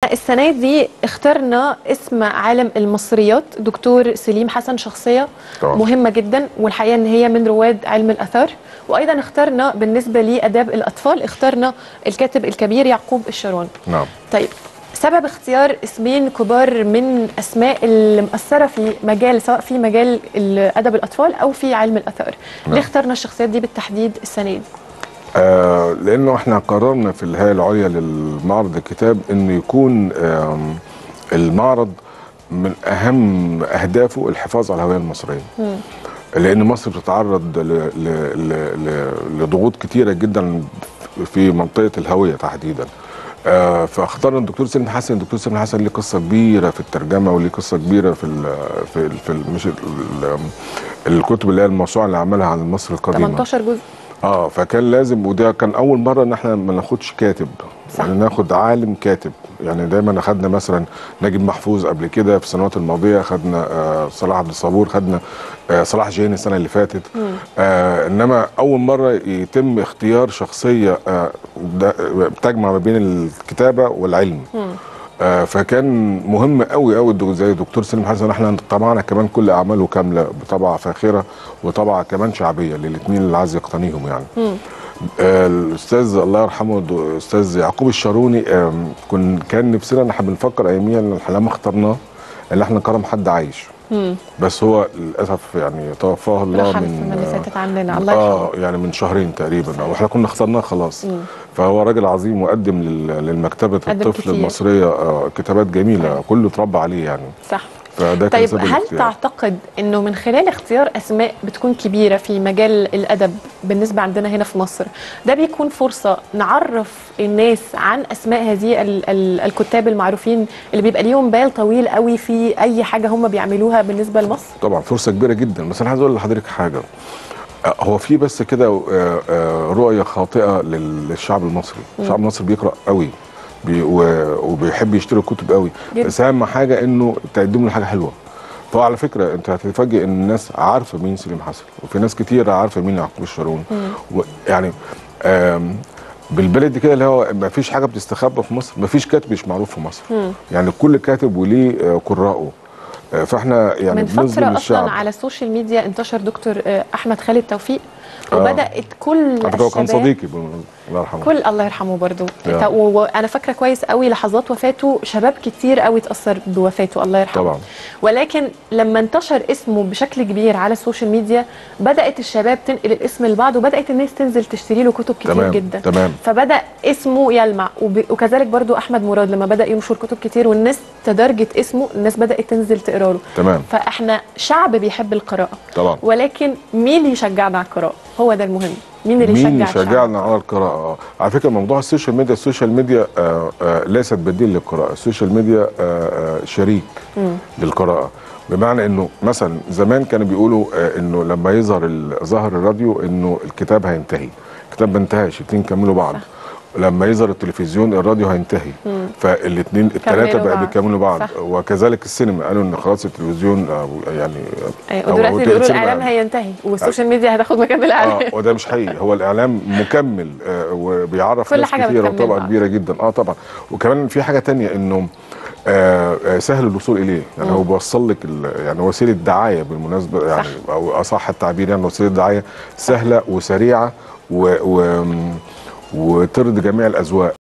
السنة دي اخترنا اسم عالم المصريات دكتور سليم حسن شخصية طبعا. مهمة جدا والحقيقة ان هي من رواد علم الآثار وأيضا اخترنا بالنسبة لآداب الأطفال اخترنا الكاتب الكبير يعقوب الشرون نعم طيب سبب اختيار اسمين كبار من اسماء اللي مأثره في مجال سواء في مجال ال- ادب الاطفال او في علم الاثار نعم. ليه اخترنا الشخصيات دي بالتحديد السنه دي آه لانه احنا قررنا في الهيئه العليا للمعرض الكتاب انه يكون آم، المعرض من اهم اهدافه الحفاظ على الهويه المصريه لان مصر بتتعرض ل- ل- ل- ل- لضغوط كتيره جدا في منطقه الهويه تحديدا آه فاخترنا الدكتور سليم حسن الدكتور سليم حسن ليه قصه كبيره في الترجمه وليه قصه كبيره في ال في ال في ال مش ال الكتب اللي هي الموسوعه اللي عملها عن مصر القديمه 18 جزء اه فكان لازم وده كان اول مره ان احنا ما ناخدش كاتب صح. يعني ناخد عالم كاتب يعني دايما اخدنا مثلا نجيب محفوظ قبل كده في السنوات الماضيه خدنا آه صلاح عبد الصبور خدنا آه صلاح جاهين السنه اللي فاتت آه انما اول مره يتم اختيار شخصيه آه ده- بتجمع ما بين الكتابه والعلم آه فكان مهم قوي قوي الدك- زي دكتور سليم حسن احنا طبعنا كمان كل اعماله كامله بطبعه فاخره وطبعه كمان شعبيه للاثنين اللي عايز يقتنيهم يعني آه الاستاذ الله يرحمه الد- الاستاذ يعقوب الشاروني آم، كن كان نفسنا ان احنا بنفكر اياميا ان احنا لما اخترناه ان احنا نكرم حد عايش بس هو للاسف يعني توفاه الله رحل من السنه اللي آه، فاتت عندنا الله اه يرحمه يعني من شهرين تقريبا واحنا كنا اخترناه خلاص فهو راجل عظيم وقدم لل- للمكتبه قدم الطفل كتير. المصريه آه كتابات جميله كله اتربى عليه يعني صح فده كان طيب سبب هل الاختيار. تعتقد انه من خلال اختيار اسماء بتكون كبيره في مجال الادب بالنسبه عندنا هنا في مصر ده بيكون فرصه نعرف الناس عن اسماء هذه ال ال الكتاب المعروفين اللي بيبقى ليهم بال طويل قوي في اي حاجه هم بيعملوها بالنسبه لمصر طبعا فرصه كبيره جدا بس انا عايز اقول لحضرتك حاجه آه، هو في بس كده آه، آه، رؤيه خاطئه لل- للشعب المصري الشعب المصري بيقرا قوي بي و- وبيحب يشتري كتب قوي جدا. بس اهم حاجه انه تقدم له حاجه حلوه فعلى فكره انت هتتفاجئ ان الناس عارفه مين سليم حسن وفي ناس كتير عارفه مين يعقوب الشارون يعني آم، بالبلد كده اللي هو ما فيش حاجه بتستخبى في مصر ما فيش كاتب مش معروف في مصر يعني كل كاتب وليه آه، قراءه آه، فاحنا يعني من فتره بنظلم اصلا الشعب على السوشيال ميديا انتشر دكتور آه، احمد خالد توفيق آه. وبدات كل على فكره هو كان الشباب صديقي بالمناسبة، الله يرحمه كل الله يرحمه برضو يا. تا- و- وانا فاكره كويس قوي لحظات وفاته شباب كتير قوي اتاثر بوفاته الله يرحمه طبعا. ولكن لما انتشر اسمه بشكل كبير على السوشيال ميديا بدات الشباب تنقل الاسم لبعض وبدات الناس تنزل تشتري له كتب كتير تمام، جدا تمام. فبدا اسمه يلمع وب... وكذلك برضو احمد مراد لما بدا ينشر كتب كتير والناس تدرجت اسمه الناس بدات تنزل تقرا له تمام. فاحنا شعب بيحب القراءه طبعا. ولكن مين يشجعنا على القراءه هو ده المهم مين اللي مين يشجع الشعب؟ يشجعنا على القراءة آه. على فكرة موضوع السوشيال ميديا السوشيال ميديا آه آه ليست بديل للقراءة السوشيال ميديا آه آه شريك للقراءة بمعنى انه مثلا زمان كانوا بيقولوا آه انه لما يظهر ال- ظهر الراديو انه الكتاب هينتهي الكتاب ما انتهاش الاثنين كملوا بعض صح. لما يظهر التلفزيون الراديو هينتهي فالاثنين الثلاثه كملوا بقى بعض. بيكملوا بعض صح. وكذلك السينما قالوا ان خلاص التلفزيون آه يعني أيوة، أو- أو ودلوقتي بيقولوا السينما الاعلام يعني. هينتهي والسوشيال ميديا هتاخد مكان الاعلام اه وده مش حقيقي هو الاعلام مكمل آه وبيعرف كل ناس حاجة كتيره بتكمل وطبقه بعض. كبيره جدا اه طبعا وكمان في حاجه تانية انه آه آه، سهل الوصول اليه يعني هو بيوصل لك ال- يعني وسيله دعايه بالمناسبه يعني صح. او اصح التعبير يعني وسيله دعايه سهله وسريعه و, و وترضي جميع الاذواق